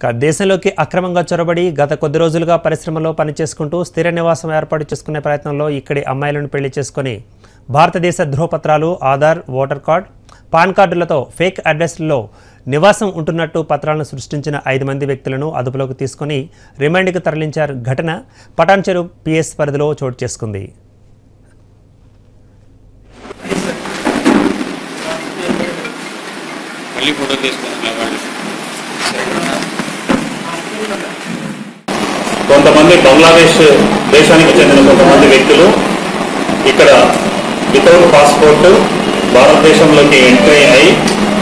ఇక దేశంలోకి అక్రమంగా చొరబడి గత కొద్ది రోజులుగా పరిశ్రమలో పనిచేసుకుంటూ స్థిర నివాసం ఏర్పాటు చేసుకునే ప్రయత్నంలో ఇక్కడి అమ్మాయిలను పెళ్లి చేసుకొని భారతదేశ ధృవపత్రాలు ఆధార్ ఓటర్ కార్డ్ పాన్ కార్డులతో ఫేక్ అడ్రస్లలో నివాసం ఉంటున్నట్టు పత్రాలను సృష్టించిన ఐదు మంది వ్యక్తులను అదుపులోకి తీసుకుని రిమాండ్కి తరలించారు ఘటన పటాన్చెరు పిఎస్ పరిధిలో చోటు చేసుకుంది మళ్ళీ ఫోటో తీసుకున్నాను వాళ్ళు కొంతమంది బంగ్లాదేశ్ దేశానికి చెందిన కొంతమంది వ్యక్తులు ఇక్కడ వితౌట్ పాస్పోర్ట్ భారతదేశంలోకి ఎంట్రీ అయి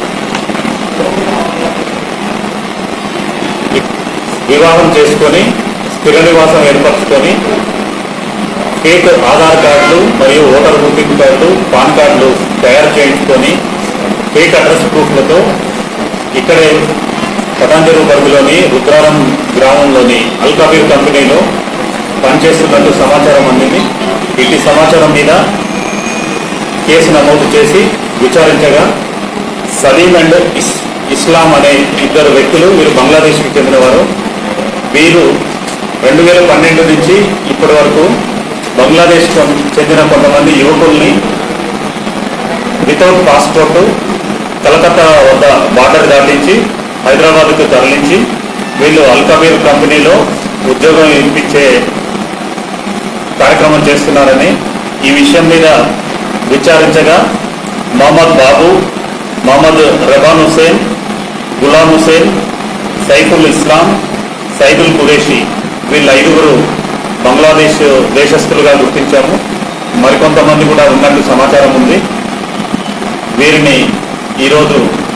వివాహం చేసుకొని స్థిర నివాసం ఏర్పరచుకొని ఫేక్ ఆధార్ కార్డులు మరియు ఓటర్ బుకింగ్ కార్డులు పాన్ కార్డులు తయారు చేయించుకొని ఫేక్ అడ్రస్ ప్రూఫ్లతో ఇక్కడే పటాంజరు పరిధిలోని రుద్రారం గ్రామంలోని అల్కాబీర్ కంపెనీలో పనిచేస్తున్నట్టు సమాచారం అందింది ఇట్టి సమాచారం మీద కేసు నమోదు చేసి విచారించగా సలీం అండ్ ఇస్ ఇస్లాం అనే ఇద్దరు వ్యక్తులు వీరు బంగ్లాదేశ్కి చెందినవారు వీరు రెండు వేల పన్నెండు నుంచి ఇప్పటి వరకు బంగ్లాదేశ్ చెందిన కొంతమంది యువకుల్ని వితౌట్ పాస్పోర్ట్ కలకత్తా వద్ద బార్డర్ దాటించి హైదరాబాద్కు తరలించి వీళ్ళు అల్కబీర్ కంపెనీలో ఉద్యోగం ఇప్పించే కార్యక్రమం చేస్తున్నారని ఈ విషయం మీద విచారించగా మహమ్మద్ బాబు మహమ్మద్ రబాన్ హుసేన్ గులాం హుసేన్ సైఫుల్ ఇస్లాం సైదుల్ కురేషి వీళ్ళ ఐదుగురు బంగ్లాదేశ్ దేశస్తులుగా గుర్తించాము మరికొంతమంది కూడా ఉన్నట్టు సమాచారం ఉంది వీరిని ఈరోజు